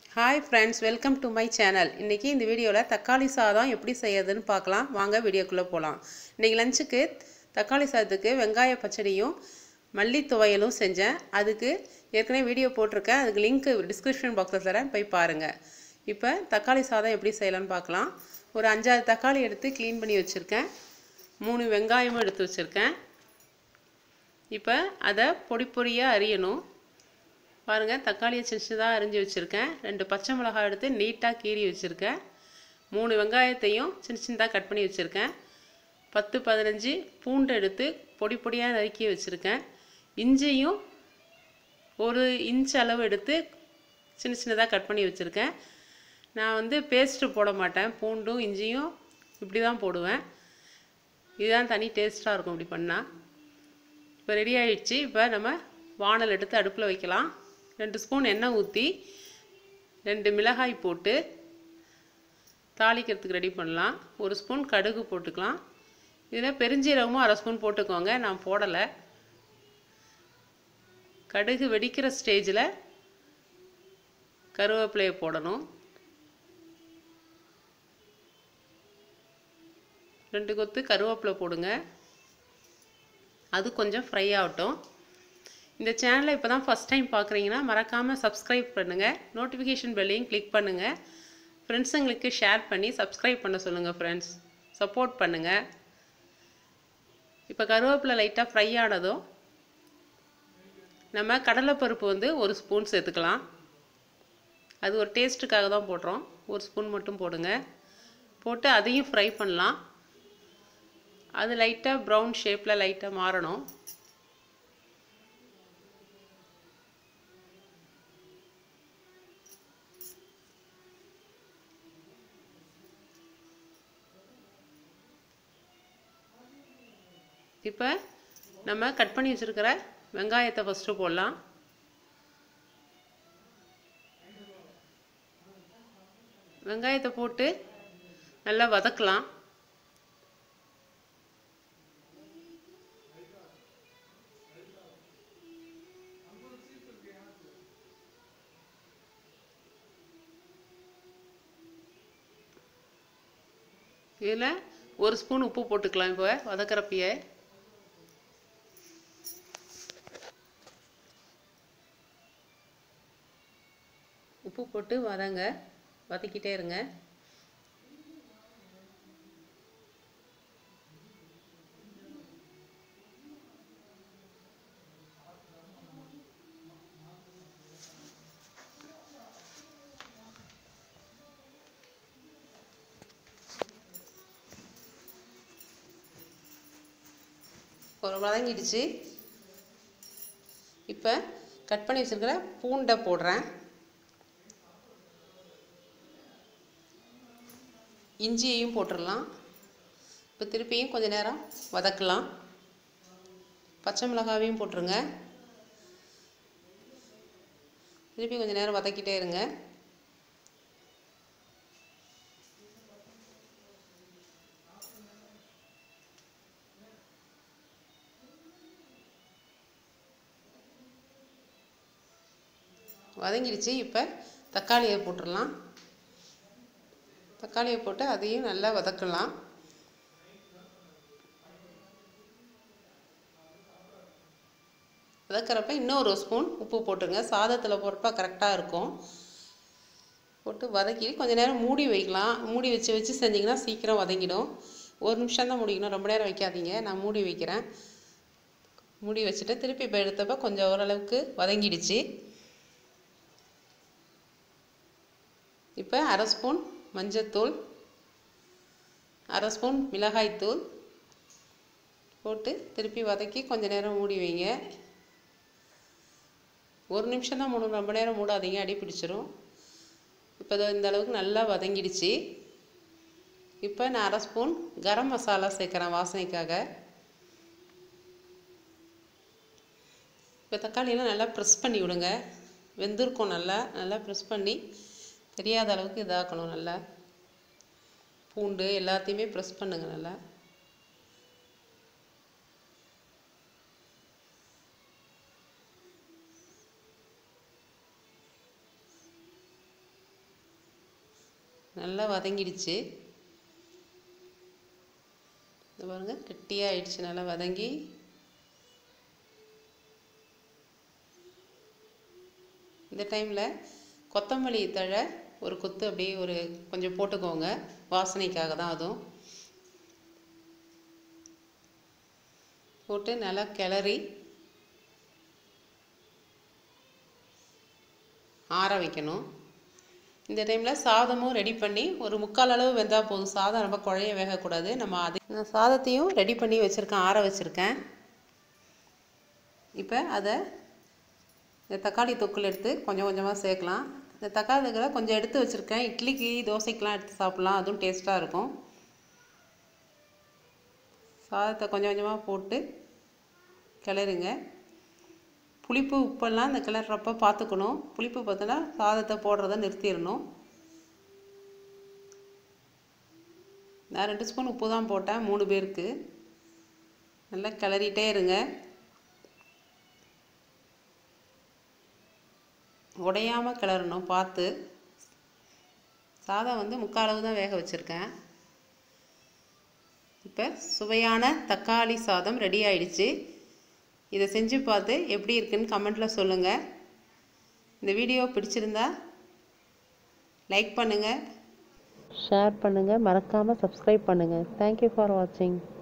hi friends welcome to my channel இன்றைக்கி இந்த வீடியோவில் தக்காளி சாதம் எப்படி செய்யறதுன்னு பார்க்கலாம் வாங்க வீடியோக்குள்ளே போகலாம் இன்றைக்கி லஞ்சுக்கு தக்காளி சாதத்துக்கு வெங்காய பச்சடியும் மல்லி துவையலும் செஞ்சேன் அதுக்கு ஏற்கனவே வீடியோ போட்டிருக்கேன் அதுக்கு லிங்க் டிஸ்கிரிப்ஷன் பாக்ஸில் தரேன் போய் பாருங்கள் இப்போ தக்காளி சாதம் எப்படி செய்யலாம்னு பார்க்கலாம் ஒரு அஞ்சாறு தக்காளி எடுத்து க்ளீன் பண்ணி வச்சுருக்கேன் மூணு வெங்காயமும் எடுத்து வச்சுருக்கேன் இப்போ அதை பொடி பொடியாக அரியணும் பாருங்கள் தக்காளியை சின்ன சின்னதாக அரிஞ்சு வச்சுருக்கேன் ரெண்டு பச்சை மிளகாய் எடுத்து நீட்டாக கீறி வச்சுருக்கேன் மூணு வெங்காயத்தையும் சின்ன சின்னதாக கட் பண்ணி வச்சுருக்கேன் பத்து பதினஞ்சு பூண்டு எடுத்து பொடி பொடியாக நறுக்கி வச்சுருக்கேன் இஞ்சியும் ஒரு இன்ச் அளவு எடுத்து சின்ன சின்னதாக கட் பண்ணி வச்சுருக்கேன் நான் வந்து பேஸ்ட்டு போட மாட்டேன் பூண்டும் இஞ்சியும் இப்படி தான் போடுவேன் இதுதான் தனி டேஸ்ட்டாக இருக்கும் இப்படி பண்ணால் இப்போ ரெடி ஆயிடுச்சு இப்போ நம்ம வானல் எடுத்து அடுப்பில் வைக்கலாம் ரெண்டு ஸ்பூன் எண்ணெய் ஊற்றி ரெண்டு மிளகாய் போட்டு தாளிக்கிறதுக்கு ரெடி பண்ணலாம் ஒரு ஸ்பூன் கடுகு போட்டுக்கலாம் இதில் பெருஞ்சீரகமும் அரை ஸ்பூன் போட்டுக்கோங்க நான் போடலை கடுகு வெடிக்கிற ஸ்டேஜில் கருவேப்பிலையை போடணும் ரெண்டு கொத்து கருவேப்பிலை போடுங்க அது கொஞ்சம் ஃப்ரை ஆகட்டும் இந்த சேனலை இப்போ தான் ஃபஸ்ட் டைம் பார்க்குறீங்கன்னா மறக்காமல் சப்ஸ்கிரைப் பண்ணுங்கள் நோட்டிஃபிகேஷன் பெல்லையும் கிளிக் பண்ணுங்கள் ஃப்ரெண்ட்ஸுங்களுக்கு ஷேர் பண்ணி சப்ஸ்கிரைப் பண்ண சொல்லுங்கள் ஃப்ரெண்ட்ஸ் சப்போர்ட் பண்ணுங்கள் இப்போ கருவேப்பிலை லைட்டாக ஃப்ரை ஆனதும் நம்ம கடலைப்பருப்பு வந்து ஒரு ஸ்பூன் சேர்த்துக்கலாம் அது ஒரு டேஸ்ட்டுக்காக தான் போடுறோம் ஒரு ஸ்பூன் மட்டும் போடுங்க போட்டு அதையும் ஃப்ரை பண்ணலாம் அது லைட்டாக ப்ரௌன் ஷேப்பில் லைட்டாக மாறணும் இப்போ நம்ம கட் பண்ணி வச்சுருக்கிற வெங்காயத்தை ஃபஸ்ட்டு போடலாம் வெங்காயத்தை போட்டு நல்லா வதக்கலாம் இதில் ஒரு ஸ்பூன் உப்பு போட்டுக்கலாம் இப்போ வதக்கிறப்பையே உப்பு போட்டு வதங்க வதக்கிட்டே இருங்க ஒரு வதங்கிடுச்சு இப்போ கட் பண்ணி வச்சுருக்கிற பூண்டை போடுறேன் இஞ்சியையும் போட்டுடலாம் இப்போ திருப்பியும் கொஞ்ச நேரம் வதக்கலாம் பச்சை மிளகாவையும் போட்டுருங்க திருப்பி கொஞ்சம் நேரம் வதக்கிட்டே இருங்க வதங்கிடுச்சு இப்போ தக்காளியை போட்டுடலாம் தக்காளியை போட்டு அதையும் நல்லா வதக்கலாம் வதக்கிறப்ப இன்னொரு ஸ்பூன் உப்பு போட்டுருங்க சாதத்தில் போடுறப்ப கரெக்டாக இருக்கும் போட்டு வதக்கி கொஞ்சம் நேரம் மூடி வைக்கலாம் மூடி வச்சு வச்சு செஞ்சிங்கன்னா சீக்கிரம் வதங்கிடும் ஒரு நிமிஷம் தான் முடிக்கணும் ரொம்ப நேரம் வைக்காதீங்க நான் மூடி வைக்கிறேன் மூடி வச்சுட்டு திருப்பி இப்போ எடுத்தப்போ கொஞ்சம் ஓரளவுக்கு வதங்கிடுச்சு இப்போ அரை ஸ்பூன் மஞ்சத்தூள் அரை ஸ்பூன் மிளகாய்த்தூள் போட்டு திருப்பி வதக்கி கொஞ்ச நேரம் மூடி வைங்க ஒரு நிமிஷம் தான் மூடணும் ரொம்ப நேரம் மூடாதீங்க அடி பிடிச்சிரும் இப்போ இந்த அளவுக்கு நல்லா வதங்கிடுச்சு இப்போ நான் அரை ஸ்பூன் கரம் மசாலா சேர்க்குறேன் வாசனைக்காக இப்போ தக்காளியெல்லாம் நல்லா ப்ரெஸ் பண்ணி விடுங்க வெந்திருக்கும் நல்லா நல்லா ப்ரெஸ் பண்ணி தெரியாத அளவுக்கு இதாக்கணும் நல்லா பூண்டு எல்லாத்தையுமே ப்ரெஸ் பண்ணுங்க நல்லா நல்லா வதங்கிடுச்சு இது பாருங்க கெட்டியாக ஆயிடுச்சு நல்லா வதங்கி இந்த டைமில் கொத்தமல்லி தழை ஒரு கொத்து அப்படியே ஒரு கொஞ்சம் போட்டுக்கோங்க வாசனைக்காக தான் அதுவும் போட்டு நல்லா கிளறி ஆற வைக்கணும் இந்த டைமில் சாதமும் ரெடி பண்ணி ஒரு முக்கால் அளவு வெந்தால் போதும் சாதம் ரொம்ப குழைய வேகக்கூடாது நம்ம அது நான் சாதத்தையும் ரெடி பண்ணி வச்சுருக்கேன் ஆற வச்சுருக்கேன் இப்போ அதை இந்த தக்காளி தொக்குல எடுத்து கொஞ்சம் கொஞ்சமாக சேர்க்கலாம் இந்த தக்காளி தொக்கில் கொஞ்சம் எடுத்து வச்சுருக்கேன் இட்லிக்கு தோசைக்கெலாம் எடுத்து சாப்பிட்லாம் அதுவும் டேஸ்ட்டாக இருக்கும் சாதத்தை கொஞ்சம் கொஞ்சமாக போட்டு கிளறுங்க புளிப்பு உப்பெல்லாம் இந்த கிளறப்ப பார்த்துக்கணும் புளிப்பு பார்த்தோன்னா சாதத்தை போடுறத நிறுத்திடணும் நான் ரெண்டு ஸ்பூன் உப்பு தான் போட்டேன் மூணு பேருக்கு நல்லா கிளறிட்டே இருங்க உடையாமல் கிளறணும் பார்த்து சாதம் வந்து முக்கால் அளவு தான் வேக வச்சுருக்கேன் இப்போ சுவையான தக்காளி சாதம் ரெடி ஆயிடுச்சு இதை செஞ்சு பார்த்து எப்படி இருக்குன்னு கமெண்ட்டில் சொல்லுங்கள் இந்த வீடியோ பிடிச்சிருந்தா லைக் பண்ணுங்கள் ஷேர் பண்ணுங்கள் மறக்காமல் சப்ஸ்கிரைப் பண்ணுங்கள் தேங்க்யூ ஃபார் வாட்சிங்